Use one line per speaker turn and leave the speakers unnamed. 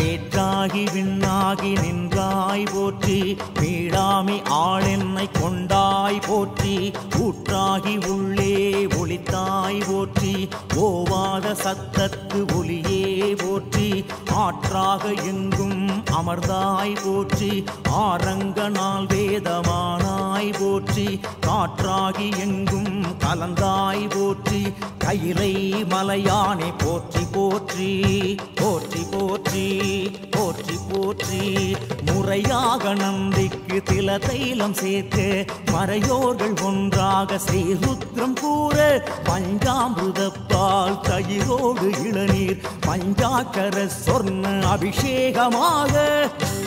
வேற்றாகி விண்ணாகி நின்றாய் போற்றி மீளாமி ஆளென்னை கொண்டாய் போற்றி ஊற்றாகி உள்ளே ஒளித்தாய் போற்றி ஓவாத சத்தத்து ஒளியே போற்றி ஆற்றாக எங்கும் அமர்ந்தாய் போற்றி ஆரங்க நாள் வேதமானாய் போற்றி காற்றாகி எங்கும் கலந்தாய் போற்றி கையிலை மலையானே போற்றி போற்றி போற்றி போற்றி போற்றி போற்றி முறையாக நந்திக்கு தில தைலம் சேர்க்க மறையோர்கள் ஒன்றாக ஸ்ரீருத்ரம் கூற பஞ்சாமிருதப்பால் தயிரோடு இளநீர் பஞ்சாக்கர சொர்ண அபிஷேகமாக